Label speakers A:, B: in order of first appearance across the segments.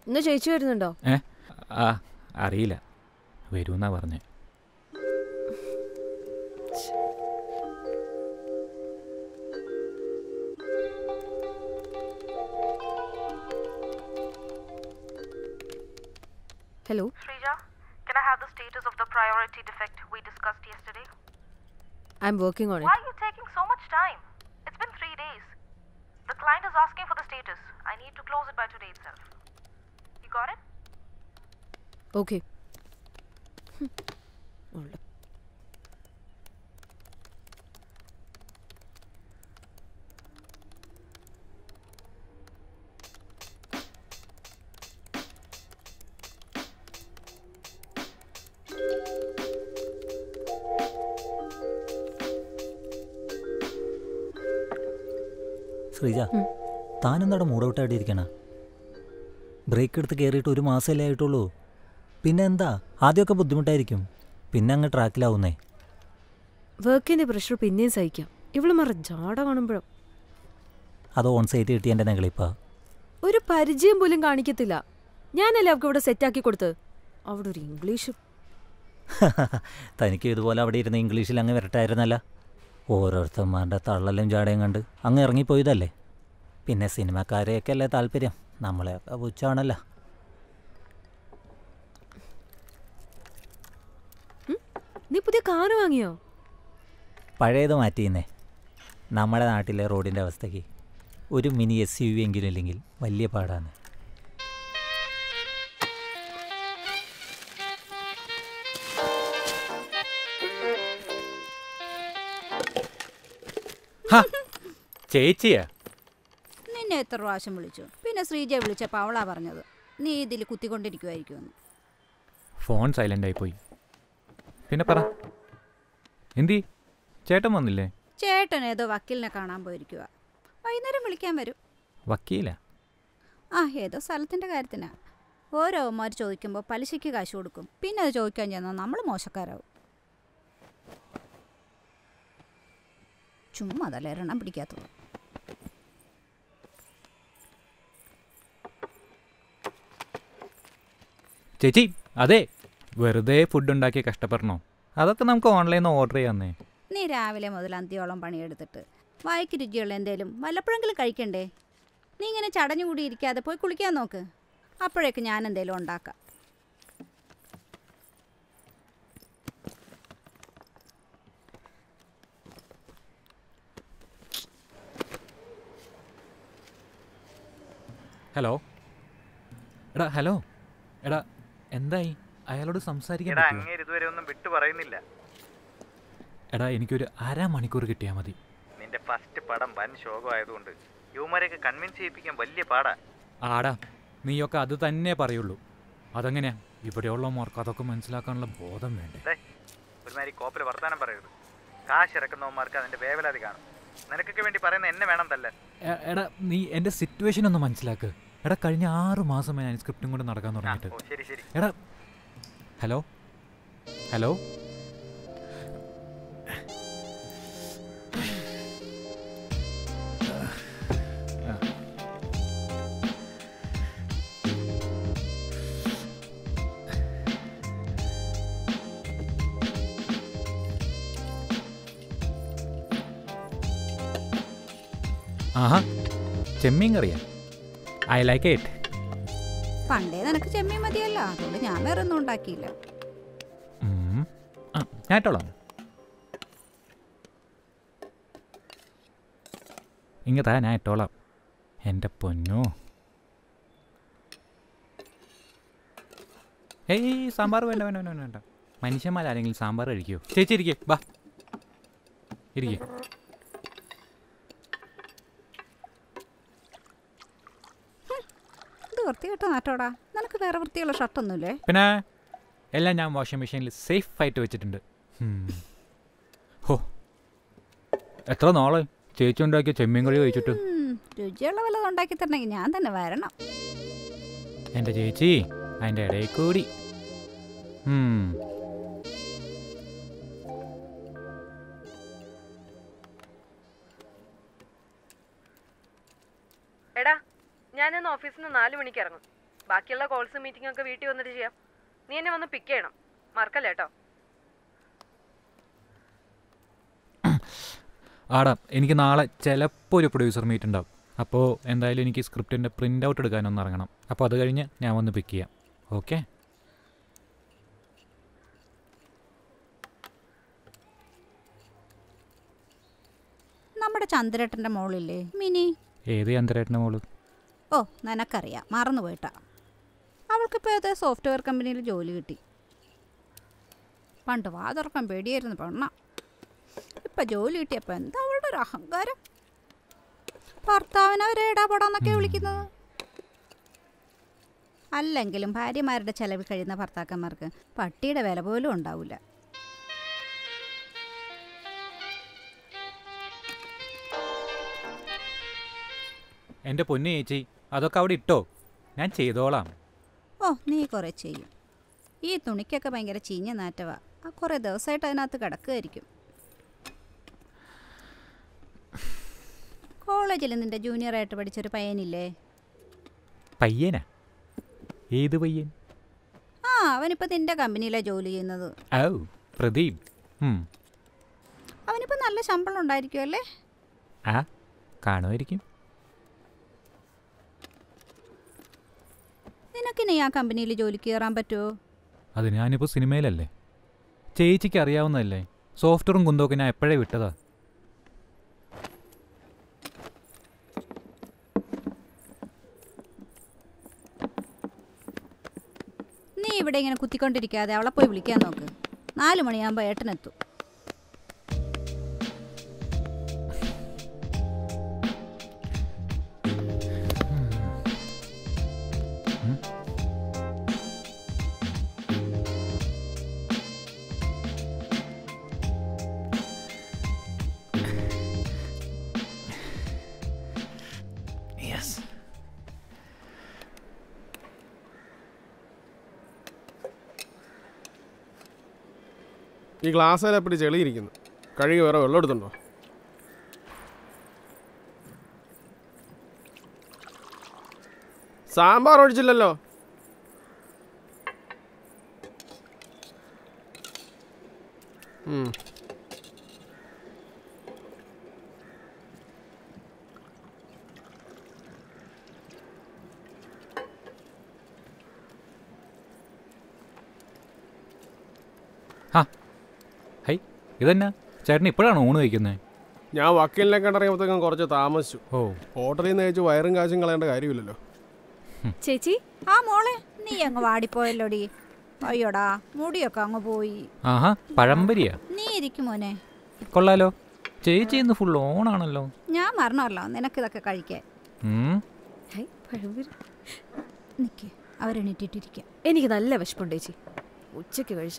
A: ഇന്ന് ചേച്ചി വരുന്നുണ്ടോ
B: ഏ ആ അറിയില്ല വരുമെന്നാ പറഞ്ഞേ
A: hello
C: Srija, can I have the status of the priority defect we discussed yesterday?
A: I'm working on
C: Why
A: it
C: are you taking so much time? It's been three days. The client is asking for the status. I need to close it by today itself. You got it?
A: Okay
D: Sreeja താനെന്താടെ മൂടൗട്ടായിട്ട് ഇരിക്കണ break എടുത്ത് കയറിയിട്ട് ഒരു മാസമല്ലേ ആയിട്ടുള്ളൂ പിന്നെ എന്താ ആദ്യമൊക്കെ ബുദ്ധിമുട്ടായിരിക്കും പിന്നെ അങ്ങ് ട്രാക്കിലാവുന്നേ
A: വർക്കിന്റെ പ്രഷർ പിന്നെയും സഹിക്കാം ഇവള് മറ ജാട കാണുമ്പോഴും
D: അത് ഓൺ സൈറ്റ് കിട്ടിയ എൻ്റെ നെകളിപ്പാ
A: ഒരു പരിചയം പോലും കാണിക്കത്തില്ല ഞാനല്ലേ അവൾക്ക് ഇവിടെ സെറ്റാക്കി കൊടുത്തത് അവിടെ ഒരു ഇംഗ്ലീഷ്
D: തനിക്ക് ഇതുപോലെ അവിടെ ഇരുന്ന് ഇംഗ്ലീഷിൽ അങ്ങ് വരട്ടായിരുന്നല്ല ഓരോരുത്തന്മാരുടെ തള്ളലും ജാടയും കണ്ട് അങ്ങ് ഇറങ്ങിപ്പോയതല്ലേ പിന്നെ സിനിമക്കാരെയൊക്കെ അല്ലേ താല്പര്യം നമ്മളെയൊക്കെ പുച്ഛാണല്ലോ
A: നീ പുതിയ കാറ് വാങ്ങിയോ
D: പഴയത് മാറ്റിയെന്നേ നമ്മുടെ നാട്ടിലെ റോഡിൻ്റെ അവസ്ഥയ്ക്ക് ഒരു മിനി എസ് യു വി എങ്കിലും ഇല്ലെങ്കിൽ വലിയ പാടാണ്
B: ഹാ ചേച്ചിയാ
E: നിന്നെ എത്ര പ്രാവശ്യം വിളിച്ചു പിന്നെ ശ്രീജയെ വിളിച്ചപ്പോൾ അവളാ പറഞ്ഞത് നീ ഇതിൽ കുത്തിക്കൊണ്ടിരിക്കുമായിരിക്കുമെന്ന്
B: ഫോൺ സൈലൻ്റ് ആയിപ്പോയി പിന്നെ പറ എന്തി ചേട്ടൻ വന്നില്ലേ
E: ചേട്ടൻ ഏതോ വക്കീലിനെ കാണാൻ പോയിരിക്കുക വൈകുന്നേരം വിളിക്കാൻ വരും
B: വക്കീല
E: ആ ഏതോ സ്ഥലത്തിൻ്റെ കാര്യത്തിനാ ഓരോ അവന്മാർ ചോദിക്കുമ്പോൾ പലിശയ്ക്ക് കാശ് കൊടുക്കും പിന്നെ അത് ചോദിക്കാൻ ചെന്നാൽ നമ്മൾ മോശക്കാരാവും ചുമ്മാ അതല്ല എണ്ണം പിടിക്കാത്തത്
B: ചേച്ചി അതെ വെറുതെ ഫുഡ് ഉണ്ടാക്കി കഷ്ടപ്പെടണോ അതൊക്കെ നമുക്ക് ഓൺലൈനിൽ നിന്ന് ഓർഡർ ചെയ്യാന്നേ
E: നീ രാവിലെ മുതൽ അന്ത്യോളം പണിയെടുത്തിട്ട് വായിക്ക് രുചിയുള്ള എന്തേലും വല്ലപ്പോഴെങ്കിലും കഴിക്കണ്ടേ നീ ഇങ്ങനെ ചടഞ്ഞുകൂടി ഇരിക്കാതെ പോയി കുളിക്കാൻ നോക്ക് അപ്പോഴേക്ക് ഞാൻ എന്തേലും ഉണ്ടാക്കാം
B: ഹലോ എടാ ഹലോ എടാ എന്തായി അയാളോട് സംസാരിക്കാൻ
F: എടാ
B: പറ്റുമോ
F: അങ്ങേര് ഇതുവരെ ഒന്നും വിട്ടു പറയുന്നില്ല
B: എടാ എനിക്കൊരു അരമണിക്കൂർ കിട്ടിയാൽ മതി
F: നിന്റെ ഫസ്റ്റ് പടം വൻ ശോകമായതുകൊണ്ട് യുവമാരെയൊക്കെ കൺവിൻസ് ചെയ്യിപ്പിക്കാൻ വലിയ പാടാ
B: ആടാ നീയൊക്കെ അത് തന്നെ പറയുള്ളൂ അതെങ്ങനെയാ ഇവിടെയുള്ളവന്മാർക്ക് അതൊക്കെ മനസ്സിലാക്കാനുള്ള ബോധം വേണ്ടേ
F: ദേ, ഒരുമാതിരി കോപ്പിൽ വർത്താനം പറയരുത് കാശ് ഇറക്കുന്നവന്മാർക്ക് അതിന്റെ വേവലാതി കാണും നിനക്കൊക്കെ വേണ്ടി പറയുന്ന എന്നെ വേണം തല്ല
B: എ- എടാ നീ എൻ്റെ സിറ്റുവേഷൻ ഒന്ന് മനസ്സിലാക്ക് എടാ കഴിഞ്ഞ ആറ് മാസമായി ഞാൻ സ്ക്രിപ്റ്റും കൊണ്ട് നടക്കാൻ തുടങ്ങിയിട്ട്
F: ഓ ശരി ശരി
B: എടാ ഹലോ ഹലോ ആഹാ ചെമ്മീൻ കറിയാ ഐ ലൈക്ക് ഇറ്റ്
E: പണ്ടേ നിനക്ക് ചെമ്മീൻ മതിയല്ലോ അതുകൊണ്ട് ഞാൻ വേറെ ഒന്നും ഉണ്ടാക്കിയില്ല
B: ഉം. ആ ഞാൻ ഇട്ടോളാം ഇങ്ങതാ ഞാൻ ഇട്ടോളാം എൻ്റെ പൊന്നോ ഏയ് സാമ്പാർ വേണ്ട വേണ്ട വേണ്ട വേണ്ട മനുഷ്യന്മാരാരെങ്കിലും സാമ്പാർ കഴിക്കുമോ ചേച്ചി ഇരിക്കേ ബാ ഇരിക്കേ
E: ഇത് വൃത്തികെട്ട നാട്ടോടാ നിനക്ക് വേറെ വൃത്തിയുള്ള ഷർട്ടൊന്നുമില്ലേ
B: പിന്നെ എല്ലാം ഞാൻ വാഷിംഗ് മെഷീനിൽ സേഫ് ആയിട്ട് വെച്ചിട്ടുണ്ട് ഉം. ഹോ എത്ര നാളെ ചേച്ചി ഉണ്ടാക്കിയ ചെമ്മീൻ കറി കഴിച്ചിട്ട്
E: ഉം, രുചിയുള്ള വല്ലതും ഉണ്ടാക്കി തരണമെങ്കിൽ ഞാൻ തന്നെ വരണം
B: എൻ്റെ ചേച്ചി അതിൻ്റെ ഇടയിൽ കൂടി ഉം.
C: എടാ ഞാനിന്ന് ഓഫീസിൽ നിന്ന് നാല് മണിക്ക് ഇറങ്ങും
A: ബാക്കിയുള്ള കോൾസ് മീറ്റിംഗ് ഒക്കെ വീട്ടിൽ വന്നിട്ട് ചെയ്യാം നീ എന്നെ വന്ന് പിക്ക് ചെയ്യണം മറക്കല്ലേ കേട്ടോ
B: ആടാ എനിക്ക് നാളെ ചിലപ്പോൾ ഒരു പ്രൊഡ്യൂസർ മീറ്റ് ഉണ്ടാവും അപ്പോൾ എന്തായാലും എനിക്ക് സ്ക്രിപ്റ്റിൻ്റെ പ്രിൻ്റ് ഔട്ട് എടുക്കാനൊന്ന് ഇറങ്ങണം അപ്പോൾ അത് കഴിഞ്ഞ് ഞാൻ വന്ന് പിക്ക് ചെയ്യാം ഓക്കെ
E: നമ്മുടെ ചന്ദ്രേട്ടൻ്റെ മോളില്ലേ മിനി
B: ഏത് ചന്ദ്രേട്ടൻ്റെ മോള്
E: ഓ നിനക്കറിയാം മറന്നു പോയിട്ടാ അവൾക്കിപ്പോൾ ഏതോ സോഫ്റ്റ്വെയർ കമ്പനിയിൽ ജോലി കിട്ടി പണ്ട് വാ തുറക്കാൻ പേടിയായിരുന്നു പെണ്ണ ഇപ്പം ജോലി കിട്ടിയപ്പോൾ എന്താ അവളുടെ ഒരു അഹങ്കാരം ഭർത്താവിനെ ഒരു ഇടാപെടാന്നൊക്കെ വിളിക്കുന്നത് അല്ലെങ്കിലും ഭാര്യമാരുടെ ചെലവ് കഴിയുന്ന ഭർത്താക്കന്മാർക്ക് പട്ടിയുടെ വില പോലും ഉണ്ടാവില്ല
B: എൻ്റെ പൊന്നു ചേച്ചി അതൊക്കെ അവിടെ ഇട്ടോ ഞാൻ ചെയ്തോളാം
E: ഓ നീ കുറേ ചെയ്യും ഈ തുണിക്കൊക്കെ ഭയങ്കര ചീഞ്ഞ നാറ്റവാ ആ കുറേ ദിവസമായിട്ട് അതിനകത്ത് കിടക്കുമായിരിക്കും കോളേജിൽ നിന്റെ ജൂനിയറായിട്ട് പഠിച്ചൊരു പയ്യനില്ലേ
B: പയ്യനാ ഏത് പയ്യൻ
E: ആ അവനിപ്പോൾ നിന്റെ കമ്പനിയിലാണ് ജോലി ചെയ്യുന്നത്
B: ഔ പ്രദീപ് ഉം.
E: അവനിപ്പോൾ നല്ല ശമ്പളം ഉണ്ടായിരിക്കുമല്ലേ
B: ആ കാണുമായിരിക്കും
E: നിനക്കിനി ആ കമ്പനിയിൽ ജോലിക്ക് കയറാൻ പറ്റുമോ
B: അത് ഞാനിപ്പോൾ സിനിമയിലല്ലേ ചേച്ചിക്ക് അറിയാവുന്നതല്ലേ സോഫ്റ്റ്വെയറും കുന്തമൊക്കെ ഞാൻ എപ്പോഴേ വിട്ടതാ
E: നീ ഇവിടെ ഇങ്ങനെ കുത്തിക്കൊണ്ടിരിക്കാതെ അവളെ പോയി വിളിക്കാൻ നോക്ക് നാല് മണിയാകുമ്പോൾ ഏട്ടനെത്തും
B: യെസ്
G: ഈ ഗ്ലാസ്സിലെപ്പടി ചെളിയിരിക്കുന്നു കഴുകി വേറെ വെള്ളം എടുത്തുണ്ടോ സാമ്പാർ ഒഴിച്ചില്ലല്ലോ ഉം.
B: ആ ഹൈ ഇതെന്നാ ചേട്ടൻ ഇപ്പോഴാണ് ഊണ് കഴിക്കുന്നത്
G: ഞാൻ വക്കീലിനെ കണ്ടിറങ്ങിയപ്പോഴത്തേക്കും കുറച്ച് താമസിച്ചു
B: ഓ
G: ഹോട്ടലിൽ നിന്ന് കഴിച്ച് വയറും കാശും കളയേണ്ട കാര്യമില്ലല്ലോ
A: ചേച്ചി
E: ആ മോളെ നീ അങ്ങ് വാടിപ്പോയല്ലോടി അയ്യോടാ മുടിയൊക്കെ അങ്ങ് പോയി
B: ആഹാ പഴംപരിയാ
E: നീ ഇരിക്കും മോനെ
B: കൊള്ളാലോ ചേച്ചി ഇന്ന് ഫുൾ ഓണാണല്ലോ
E: ഞാൻ മരണമല്ലോ നിനക്കിതൊക്കെ കഴിക്കാൻ
B: ഉം.
A: ഹൈ, പഴംപൊരി.
E: നിൽക്ക് അവരെണീറ്റിട്ടിരിക്കാം
A: എനിക്ക് നല്ല വിശപ്പുണ്ട് ചേച്ചി ഉച്ചയ്ക്ക് കഴിച്ച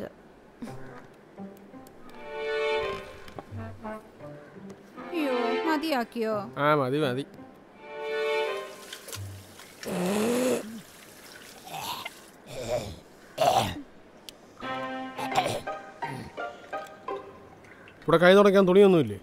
E: അയ്യോ മതിയാക്കിയോ
G: ആ മതി മതി ഇവിടെ കൈ തുടയ്ക്കാൻ തുണിയൊന്നുമില്ലേ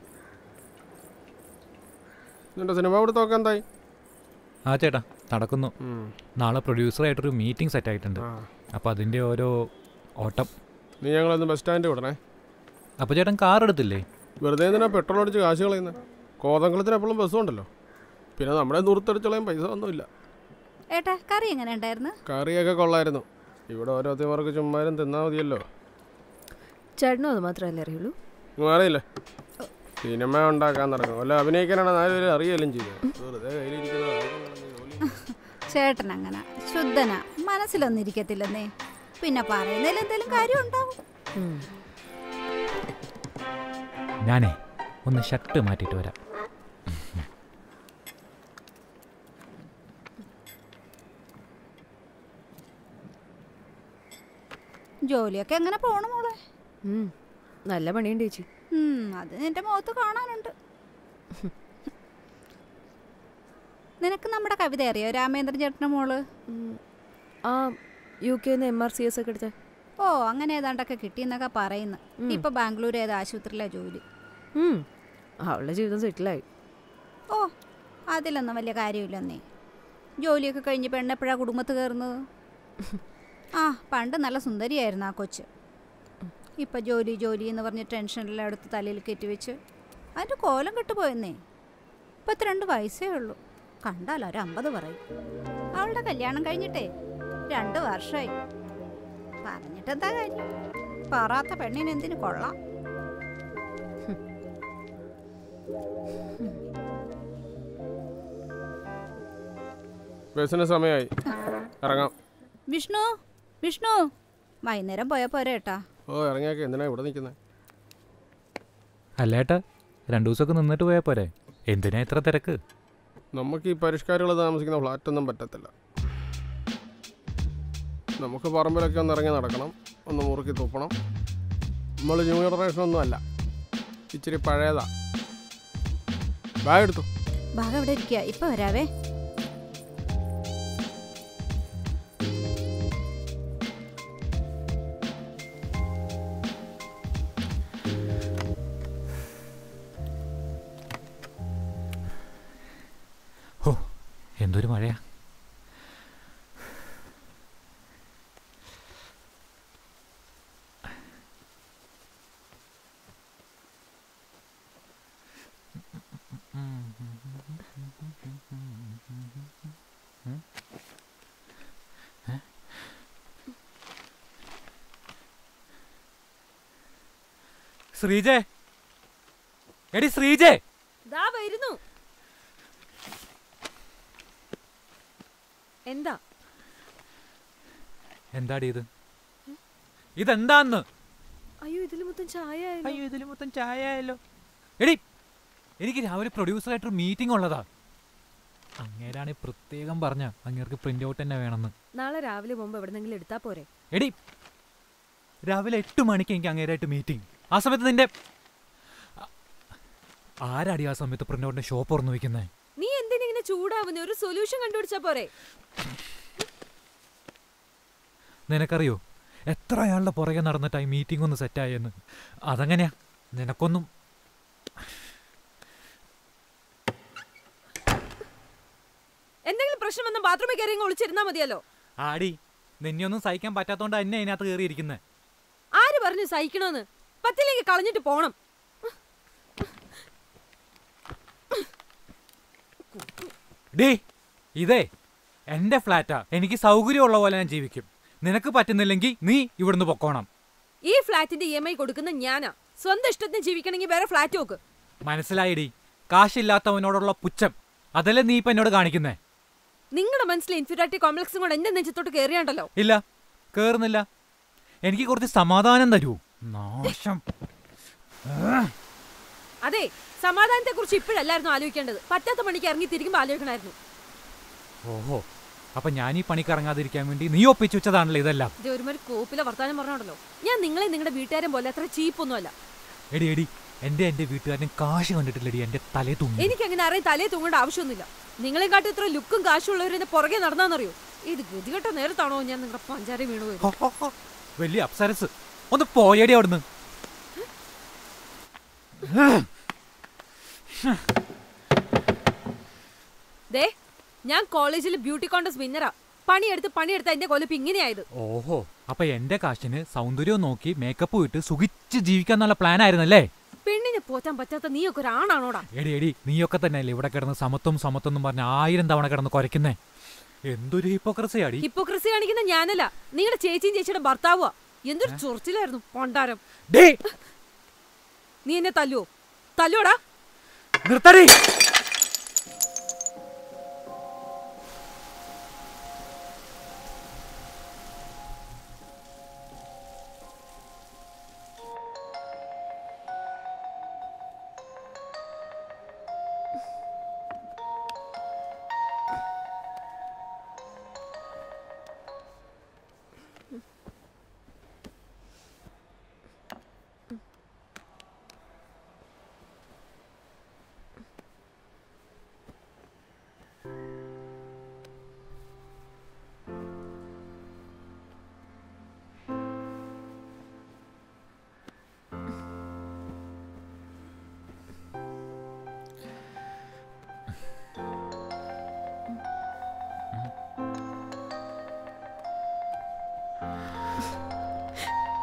G: നിന്റെ സിനിമ ഇവിടെ നോക്കാൻ എന്തായി
B: ആ ചേട്ടാ നടക്കുന്നു
G: ഉം.
B: നാളെ പ്രൊഡ്യൂസറായിട്ടൊരു മീറ്റിംഗ് സെറ്റ് ആയിട്ടുണ്ട്
G: ആ
B: അപ്പോൾ അതിൻ്റെ ഓരോ ഓട്ടം
G: നീ ഞങ്ങളൊന്ന് ബസ് സ്റ്റാൻഡിൽ വിടണേ
B: അപ്പോൾ ചേട്ടൻ കാർ എടുത്തില്ലേ
G: വെറുതെ എന്തിനാ പെട്രോൾ അടിച്ച് കാശ് കളയുന്നത് കോതങ്കളത്തിന് എപ്പോഴും ബസ്സും ഉണ്ടല്ലോ പിന്നെ നമ്മുടെ ദൂരത്തടിച്ചോളാൻ പൈസ ഒന്നുമില്ല
E: ഏട്ടാ കറി എങ്ങനെ ഉണ്ടായിരുന്നു
G: കറിയൊക്കെ കൊള്ളായിരുന്നു ഇവിടെ ഓരോരുത്തർക്ക് ചുമ്മാരും തിന്നാൽ മതിയല്ലോ
A: ചേട്ടനും അത് മാത്രമല്ലേ അറിയുള്ളൂ
G: നിങ്ങൾ അറിയില്ലേ സിനിമ ഉണ്ടാക്കാൻ തുടങ്ങും വല്ല അഭിനയിക്കാനാണ് നാല് പേര് അറിയാലും ചെയ്യും വെറുതെ കയ്യിലിരിക്കുന്ന ആർക്കും വേണമെങ്കിൽ ജോലി
E: ചേട്ടൻ അങ്ങനെ ശുദ്ധനാ മനസ്സിലൊന്നും ഇരിക്കത്തില്ലെന്നേ പിന്നെ പറയുന്നതിൽ എന്തെങ്കിലും കാര്യം ഉണ്ടാവും
A: ഉം.
B: ഞാനേ ഒന്ന് ഷർട്ട് മാറ്റിയിട്ട് വരാം
E: ജോലിയൊക്കെ എങ്ങനെ പോണു മോളെ
A: ഉം. നല്ല പണിയുണ്ട് ചേച്ചി
E: ഉം, അത് നിന്റെ മുഖത്ത് കാണാനുണ്ട് നിനക്ക് നമ്മുടെ കവിത അറിയോ രാമേന്ദ്രൻ ചേട്ടൻ്റെ മോള്
A: ഉം. ആ യു കെന്ന് എം ആർ സി എസ് ഒക്കെ എടുത്ത
E: ഓ അങ്ങനെ ഏതാണ്ടൊക്കെ കിട്ടിയെന്നൊക്കെ പറയുന്നു
A: ഉം.
E: ഇപ്പൊ ബാംഗ്ലൂർ ഏത് ആശുപത്രിയിലാ ജോലി
A: അവളുടെ ജീവിതം സെറ്റിലായി
E: ഓ അതിലൊന്നും വലിയ കാര്യമില്ലെന്നേ ജോലിയൊക്കെ കഴിഞ്ഞ് പെണ്ണെപ്പോഴാ കുടുംബത്ത് കയറുന്നത് ആ പണ്ട് നല്ല സുന്ദരിയായിരുന്നു ആ കൊച്ച് ഇപ്പം ജോലി ജോലി എന്ന് പറഞ്ഞ് ടെൻഷനെല്ലാം എടുത്ത് തലയിൽ കെട്ടിവെച്ച് അതിൻ്റെ കോലം കെട്ടുപോയെന്നേ മുപ്പത്തിരണ്ട് വയസ്സേ ഉള്ളൂ കണ്ടാൽ ഒരു അമ്പത് പറയും അവളുടെ കല്യാണം കഴിഞ്ഞിട്ടേ രണ്ട് വർഷമായി പറഞ്ഞിട്ടെന്താ കാര്യം പറയാത്ത പെണ്ണിന് എന്തിനു കൊള്ളാം
G: ബസ്സിന് സമയമായി ഇറങ്ങാം
E: വിഷ്ണു വിഷ്ണു വൈകുന്നേരം പോയാൽ പോരെ ഏട്ടാ
G: ഓ ഇറങ്ങിയൊക്കെ എന്തിനാ ഇവിടെ നിൽക്കുന്നത്
B: അല്ല ഏട്ടാ രണ്ടു ദിവസമൊക്കെ നിന്നിട്ട് പോയാൽ പോരെ എന്തിനാ ഇത്ര തിരക്ക്
G: നമുക്ക് ഈ പരിഷ്കാരികൾ താമസിക്കുന്ന ഫ്ലാറ്റൊന്നും പറ്റത്തില്ല നമുക്ക് പറമ്പിലൊക്കെ ഒന്ന് ഇറങ്ങി നടക്കണം ഒന്ന് മുറുക്കി തുപ്പണം നമ്മൾ ന്യൂ ജനറേഷൻ ഒന്നും അല്ല ഇച്ചിരി പഴയതാ ബാഗ് എടുത്തു
E: ഭാഗം ഇവിടെ ഇരിക്കുക ഇപ്പൊ വരാവേ
B: ഹോ എന്തൊരു മഴയാ ശ്രീജേ എടി ശ്രീജേ
A: ദാ വരുന്നു എന്താ
B: എന്താടി ഇത് ഇതെന്താന്ന്
A: അയ്യോ ഇതിൽ മൊത്തം ചായ ആയല്ലോ.
B: അയ്യോ ഇതിൽ മൊത്തം ചായ ആയല്ലോ എടി എനിക്ക് രാവിലെ പ്രൊഡ്യൂസറായിട്ടൊരു മീറ്റിംഗ് ഉള്ളതാ അങ്ങേരാണ് പ്രത്യേകം പറഞ്ഞ അങ്ങേർക്ക് പ്രിന്റ് ഔട്ട് തന്നെ വേണമെന്ന്
A: നാളെ രാവിലെ പോകുമ്പോ എവിടെന്നെങ്കിലും എടുത്താ പോരെ
B: എടി രാവിലെ എട്ട് മണിക്ക് എനിക്ക് അങ്ങേരായിട്ട് മീറ്റിംഗ് ആ സമയത്ത് നിന്റെ ആ- ആരാടി ആ സമയത്ത് പ്രിന്റ് ഔട്ടിന്റെ ഷോപ്പ് തുറന്നു വെക്കുന്നത്
A: നീ എന്തിനാ ഇങ്ങനെ ചൂടാവുന്നേ ഒരു സൊല്യൂഷൻ കണ്ടുപിടിച്ചാ പോരെ
B: നിനക്കറിയോ എത്ര അയാളുടെ പുറകെ നടന്നിട്ടാ ഈ മീറ്റിംഗ് ഒന്ന് സെറ്റായെന്ന് അതങ്ങനെയാ നിനക്കൊന്നും
A: എന്തെങ്കിലും പ്രശ്നം വന്ന ബാത്റൂമിൽ കയറി ഇങ്ങ് ഒളിച്ചിരുന്നാ മതിയല്ലോ
B: ആടി നിന്നെയൊന്നും സഹിക്കാൻ പറ്റാത്തോണ്ട് തന്നെ അതിനകത്ത് കയറിയിരിക്കുന്നത്
A: ആര് പറഞ്ഞു സഹിക്കണോന്ന് പത്തിലേക്ക് കളഞ്ഞിട്ട് പോണം
B: ഡേ ഇതേ എന്റെ ഫ്ലാറ്റാ എനിക്ക് സൗകര്യമുള്ള പോലെ ഞാൻ ജീവിക്കും നിനക്ക് പറ്റുന്നില്ലെങ്കിൽ നീ ഇവിടുന്ന് പൊക്കോണം
A: ഈ ഫ്ലാറ്റിന്റെ ഇ എം ഐ കൊടുക്കുന്ന ഞാനാ സ്വന്തം ഇഷ്ടത്തിന് ജീവിക്കണമെങ്കിൽ വേറെ ഫ്ലാറ്റ് നോക്ക്
B: മനസ്സിലായിടി കാശില്ലാത്തവനോടുള്ള പുച്ഛം അതല്ലേ നീ ഇപ്പൊ എന്നോട് കാണിക്കുന്നേ
A: നിങ്ങളുടെ മനസ്സിൽ ഇൻഫീരിയോറിറ്റി കോംപ്ലക്സും കൂടെ എന്റെ നെഞ്ചത്തോട്ട് കയറിയാണ്ടല്ലോ
B: ഇല്ല കേറുന്നില്ല എനിക്ക് കുറച്ച് സമാധാനം തരൂ നാശം
A: അതെ സമാധാനത്തെ കുറിച്ച് ഇപ്പോഴല്ലായിരുന്നു ആലോചിക്കേണ്ടത് പറ്റാത്ത പണിക്ക് ഇറങ്ങി തിരികുമ്പോൾ ആലോചിക്കണമായിരുന്നു
B: ഓഹോ അപ്പൊ ഞാൻ ഈ പണിക്ക് ഇറങ്ങാതിരിക്കാൻ വേണ്ടി നീ ഒപ്പിച്ചു വെച്ചതാണല്ലോ ഇതെല്ലാം
A: ഇത് ഒരുമാതിരി കോപ്പിലെ വർത്താനം പറഞ്ഞോണ്ടല്ലോ ഞാൻ നിങ്ങളെ നിങ്ങളുടെ വീട്ടുകാരും പോലെ അത്ര ചീപ്പൊന്നുമല്ല
B: എടി എടി എന്റെ എന്റെ വീട്ടുകാരൻ കാശ് കണ്ടിട്ടില്ലടി എന്റെ തലേ തുണി
A: എനിക്ക് അങ്ങനെ അറിയാൻ തലേ തൂങ്ങേണ്ട ആവശ്യമൊന്നുമില്ല നിങ്ങളെ കാട്ടി ഇത്ര ലുക്കും കാശും ഉള്ളവരെ പുറകെ നടന്നാന്നറിയോ ഇത് ഗതികെട്ട നേരത്താണോ ഞാൻ നിങ്ങളുടെ പഞ്ചാര വീണു പോയത്
B: വലിയ അപ്സരസ് ഒന്ന് പോയടി അവിടുന്ന്
A: ദേ ഞാൻ കോളേജിൽ ബ്യൂട്ടി കോൺടസ്റ്റ് വിന്നറാ പണിയെടുത്ത് പണിയെടുത്ത എന്റെ കൊലപ്പ് ഇങ്ങനെയായത്
B: ഓഹോ അപ്പൊ എന്റെ കാശിന് സൗന്ദര്യവും നോക്കി മേക്കപ്പ് ഇട്ട് സുഖിച്ച് ജീവിക്കാന്നുള്ള പ്ലാൻ ആയിരുന്നല്ലേ
A: പെണ്ണിനെ പോറ്റാൻ പറ്റാത്ത നീയൊക്കെ ഒരാണാണോടാ
B: എടി എടി നീയൊക്കെ തന്നെയല്ലേ ഇവിടെ കിടന്ന് സമത്വം സമത്വം എന്ന് പറഞ്ഞ ആയിരം തവണ കിടന്ന് കുരയ്ക്കുന്നേ എന്തൊരു ഹിപ്പോക്രസിയാടി
A: ഹിപ്പോക്രസി കാണിക്കുന്ന ഞാനല്ല നിങ്ങളുടെ ചേച്ചിയും ചേച്ചിയുടെ ഭർത്താവുക എന്തൊരു ചൊറിച്ചിലായിരുന്നു പണ്ടാരം
B: ഡേ
A: നീ എന്നെ തല്ലുവോ തല്ലുവോടാ
B: നിർത്തടി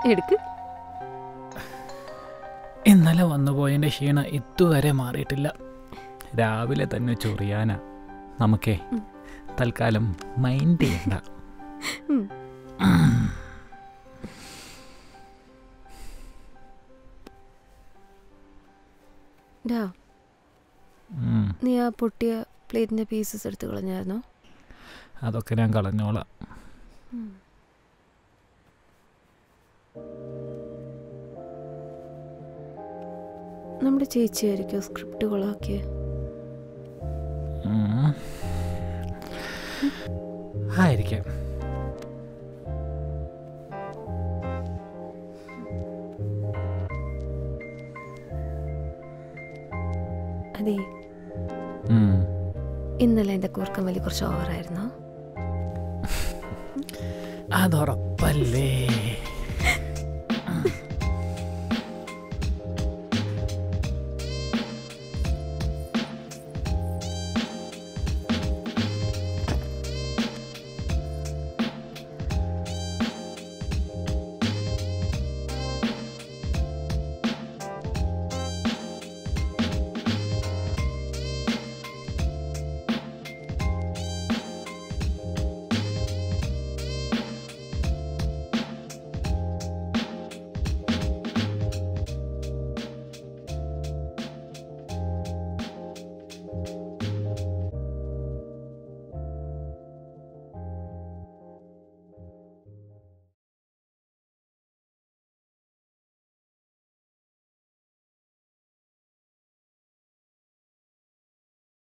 A: എടുക്ക്
H: ഇന്നലെ വന്നു പോയതിൻ്റെ ക്ഷീണം ഇതുവരെ മാറിയിട്ടില്ല
B: രാവിലെ തന്നെ ചൊറിയാനാ നമുക്കേ തൽക്കാലം മൈൻഡ് ചെയ്യണ്ട
A: ഉം. ഡാ
B: ഉം,
A: നീ ആ പൊട്ടിയ പ്ലേറ്റിന്റെ പീസസ് എടുത്ത് കളഞ്ഞായിരുന്നോ
B: അതൊക്കെ ഞാൻ കളഞ്ഞോളാം
A: നമ്മുടെ ചേച്ചിയായിരിക്കോ സ്ക്രിപ്റ്റുകളാക്കിയ
B: ഉം. ആയിരിക്കാം
A: അതെ
B: ഉം.
A: ഇന്നലെ എൻ്റെ കൂർക്കം വലി കുറച്ച് ഓവറായിരുന്നോ
H: അതുറപ്പല്ലേ